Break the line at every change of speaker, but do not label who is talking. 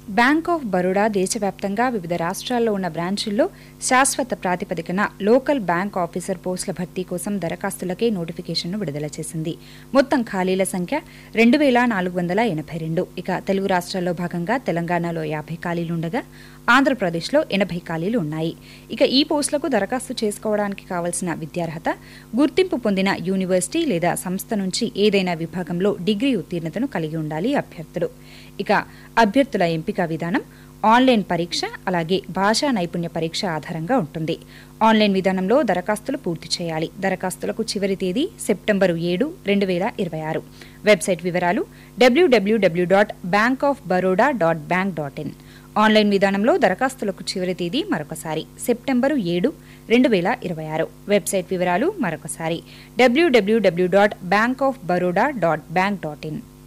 bank of Baroda దేశవ్యాప్తంగా వివిధ రాష్ట్రాల్లో ఉన్న బ్రాంచుల్లో శాశ్వత ప్రాతిపదికన లోకల్ బ్యాంక్ ఆఫీసర్ పోస్టుల భర్తీ కోసం దరఖాస్తులకే నోటిఫికేషన్ను విడుదల చేసింది మొత్తం ఖాళీల సంఖ్య రెండు వేల నాలుగు వందల ఎనభై రెండు ఇక తెలుగు రాష్ట్రాల్లో భాగంగా తెలంగాణలో యాభై ఖాళీలుండగా ఆంధ్రప్రదేశ్లో ఎనభై ఖాళీలు ఉన్నాయి ఇక ఈ పోస్టులకు దరఖాస్తు చేసుకోవడానికి కావలసిన విద్యార్హత గుర్తింపు పొందిన యూనివర్సిటీ లేదా సంస్థ నుంచి ఏదైనా విభాగంలో డిగ్రీ ఉత్తీర్ణతను కలిగి ఉండాలి అభ్యర్థులు ఇక అభ్యర్థుల ఎంపిక విధానం ఆన్లైన్ పరీక్ష అలాగే భాషా నైపుణ్య పరీక్ష ఆధారంగా ఉంటుంది ఆన్లైన్ విధానంలో దరఖాస్తులు పూర్తి చేయాలి దరఖాస్తులకు చివరి తేదీ సెప్టెంబరు ఏడు రెండు వేల ఇరవై ఆరు వెబ్సైట్ వివరాలు WWW dot bank of Baroda dot bank dot in online విధానంలో దరఖాస్తులకు చివరి తేదీ మరొకసారి సెప్టెంబరు ఏడు రెండు వేల ఇరవై ఆరు వెబ్సైట్ వివరాలు మరొకసారి WWW dot bank of Baroda dot bank dot in